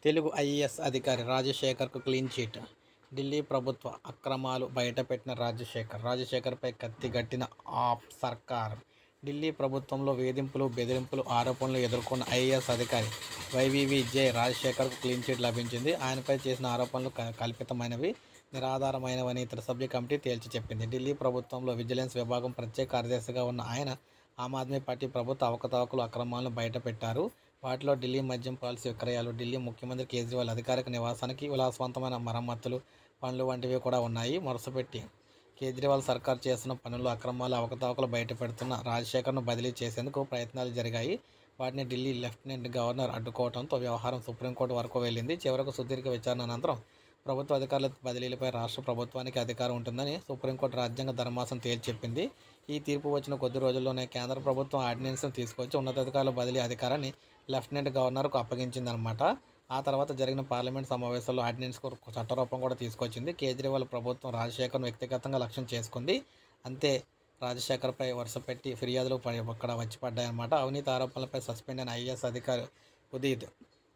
Telugu IAS అధికారి రాజశేఖర్కు clean cheat Delhi ప్రభుత్వ అక్రమాలు బయటపెట్టిన రాజశేఖర్ రాజశేఖర్పై కత్తి గట్టిన ఆప్ సర్కార్ ఢిల్లీ ప్రభుత్వంలో వేధింపులు బెదిరింపులు ఆరోపణలు ఎదుర్కొన్న ఐఏఎస్ అధికారి వైవివి జే రాజశేఖర్కు క్లీన్ చీట్ లభించింది ఆయనపై చేసిన ఆరోపణలు క- కల్పితమైనవి నిరాధారమైనవని త్రిసభ్య కమిటీ తేల్చి చెప్పింది ఢిల్లీ ప్రభుత్వంలో విజిలెన్స్ విభాగం ప్రత్యేక కార్యదర్శిగా ఉన్న ఆయన ఆమ్ ఆద్మీ పార్టీ ప్రభుత్వ అవకతవకలు అక్రమాలను బయటపెట్టారు వాటిలో ఢిల్లీ మద్యం పాలసీ విక్రయాలు ఢిల్లీ ముఖ్యమంత్రి కేజ్రీవాల్ అధికారిక నివాసానికి విలాసవంతమైన మరమ్మతులు పనులు వంటివి కూడా ఉన్నాయి వరుసపెట్టి కేజ్రీవాల్ సర్కార్ చేస్తున్న పనులు అక్రమాలు అవకతవకలు బయటపెడుతున్న రాజశేఖర్ను బదిలీ చేసేందుకు ప్రయత్నాలు జరిగాయి వాటిని ఢిల్లీ లెఫ్టినెంట్ గవర్నర్ అడ్డుకోవడంతో వ్యవహారం సుప్రీంకోర్టు వరకు వెళ్ళింది చివరకు సుదీర్ఘ విచారణ అనంతరం ప్రభుత్వ అధికారుల బదిలీలపై రాష్ట్ర ప్రభుత్వానికి అధికారం ఉంటుందని సుప్రీంకోర్టు రాజ్యాంగ ధర్మాసనం తేల్చి చెప్పింది ఈ తీర్పు వచ్చిన కొద్ది రోజుల్లోనే కేంద్ర ప్రభుత్వం ఆర్డినెన్స్ను తీసుకొచ్చి ఉన్నతాధికారుల బదిలీ అధికారాన్ని లెఫ్టినెంట్ గవర్నర్కు అప్పగించిందనమాట ఆ తర్వాత జరిగిన పార్లమెంట్ సమావేశాల్లో ఆర్డినెన్స్కు చట్టరూపం కూడా తీసుకొచ్చింది కేజ్రీవాల్ ప్రభుత్వం రాజశేఖర్ను వ్యక్తిగతంగా లక్ష్యం చేసుకుంది అంతే రాజశేఖర్పై వరుస పెట్టి ఫిర్యాదులు పడి అక్కడ వచ్చి పడ్డాయన్నమాట అవినీతి ఆరోపణలపై సస్పెండ్ అయిన ఐఏఎస్ అధికారి ఉదీత్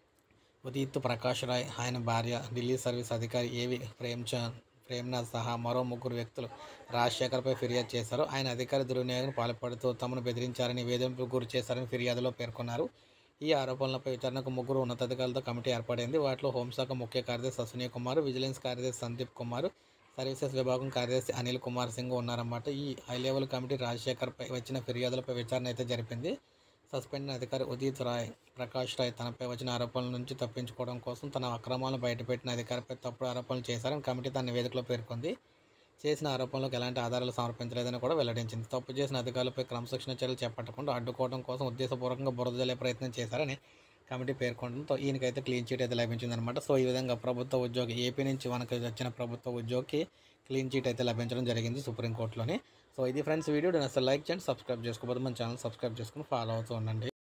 ఉదీత్ ప్రకాష్ రాయ్ ఆయన భార్య ఢిల్లీ సర్వీస్ అధికారి ఏవి ప్రేమ్చంద్ ప్రేమ్నాథ్ సహా మరో ముగ్గురు వ్యక్తులు రాజశేఖర్పై ఫిర్యాదు చేశారు ఆయన అధికారి దుర్వినియోగం పాల్పడుతూ తమను బెదిరించారని వేధింపులకు గురి చేశారని ఫిర్యాదులో పేర్కొన్నారు ఈ ఆరోపణలపై విచారణకు ముగ్గురు ఉన్నతాధికారులతో కమిటీ ఏర్పడింది వాటిలో హోంశాఖ ముఖ్య కార్యదర్శి అశ్విని కుమార్ విజిలెన్స్ కార్యదర్శి సందీప్ కుమార్ సర్వీసెస్ విభాగం కార్యదర్శి అనిల్ కుమార్ సింగ్ ఉన్నారన్నమాట ఈ హై లెవెల్ కమిటీ రాజశేఖర్పై వచ్చిన ఫిర్యాదులపై విచారణ అయితే జరిపింది సస్పెండ్ అయిన అధికారి ఉదిత్ రాయ్ ప్రకాష్ రాయ్ తనపై వచ్చిన ఆరోపణల నుంచి తప్పించుకోవడం కోసం తన అక్రమాలను బయటపెట్టిన అధికారిపై తప్పుడు ఆరోపణలు చేశారని కమిటీ తన నివేదికలో పేర్కొంది చేసిన ఆరోపణలకు ఎలాంటి ఆధారాలు సమర్పించలేదని కూడా వెల్లడించింది తప్పు చేసిన అధికారులపై క్రమశిక్షణ చర్యలు చేపట్టకుండా అడ్డుకోవడం కోసం ఉద్దేశపూర్వకంగా బురద జల్లే ప్రయత్నం చేశారని కమిటీ పేర్కొనడంతో ఈయనకైతే క్లీన్ చీట్ అయితే లభించిందనమాట సో ఈ విధంగా ప్రభుత్వ ఉద్యోగి ఏపీ నుంచి మనకు వచ్చిన ప్రభుత్వ ఉద్యోగికి క్లీన్ చీట్ అయితే లభించడం జరిగింది సుప్రీంకోర్టులోని సో ఇది ఫ్రెండ్స్ వీడియో నేను అసలు లైక్ చేయండి సబ్స్క్రైబ్ చేసుకోకపోతే మన ఛానల్ సబ్స్క్రైబ్ చేసుకుని ఫాలో అవుతూ ఉండండి